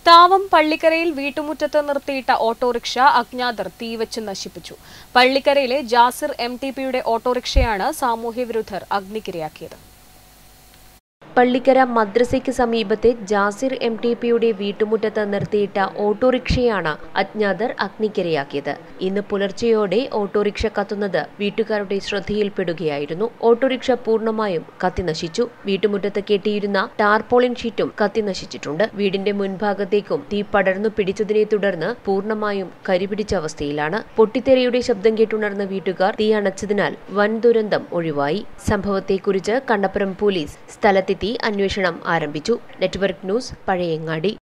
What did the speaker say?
താവം പള്ളിക്കരയിൽ വീട്ടുമുറ്റത്ത് നിർത്തിയിട്ട ഓട്ടോറിക്ഷ അജ്ഞാതർ തീവച്ച് നശിപ്പിച്ചു പള്ളിക്കരയിലെ ജാസിർ എം ടി പിയുടെ ഓട്ടോറിക്ഷയാണ് സാമൂഹ്യവിരുദ്ധർ അഗ്നിക്കിരയാക്കിയത് പള്ളിക്കര മദ്രസയ്ക്ക് സമീപത്തെ ജാസിർ എം ടി പിയുടെ വീട്ടുമുറ്റത്ത് നിർത്തിയിട്ട ഓട്ടോറിക്ഷയാണ് അജ്ഞാതർ അഗ്നിക്കിരയാക്കിയത് ഇന്ന് പുലർച്ചെയോടെ ഓട്ടോറിക്ഷ കത്തുന്നത് വീട്ടുകാരുടെ ശ്രദ്ധയിൽപ്പെടുകയായിരുന്നു ഓട്ടോറിക്ഷ പൂർണ്ണമായും കത്തിനശിച്ചു വീട്ടുമുറ്റത്ത് കെട്ടിയിരുന്ന ടാർപോളിൻ ഷീറ്റും കത്തിനശിച്ചിട്ടുണ്ട് വീടിന്റെ മുൻഭാഗത്തേക്കും തീ പടർന്നു പിടിച്ചതിനെ തുടർന്ന് പൂർണ്ണമായും കരിപിടിച്ച അവസ്ഥയിലാണ് പൊട്ടിത്തെറിയുടെ ശബ്ദം കേട്ടുണർന്ന വീട്ടുകാർ തീ അണച്ചതിനാൽ വൻ ദുരന്തം ഒഴിവായി സംഭവത്തെക്കുറിച്ച് കണ്ണപ്പുറം പോലീസ് സ്ഥലത്തെത്തി അന്വേഷണം ആരംഭിച്ചു നെറ്റ്വർക്ക് ന്യൂസ് പഴയങ്ങാടി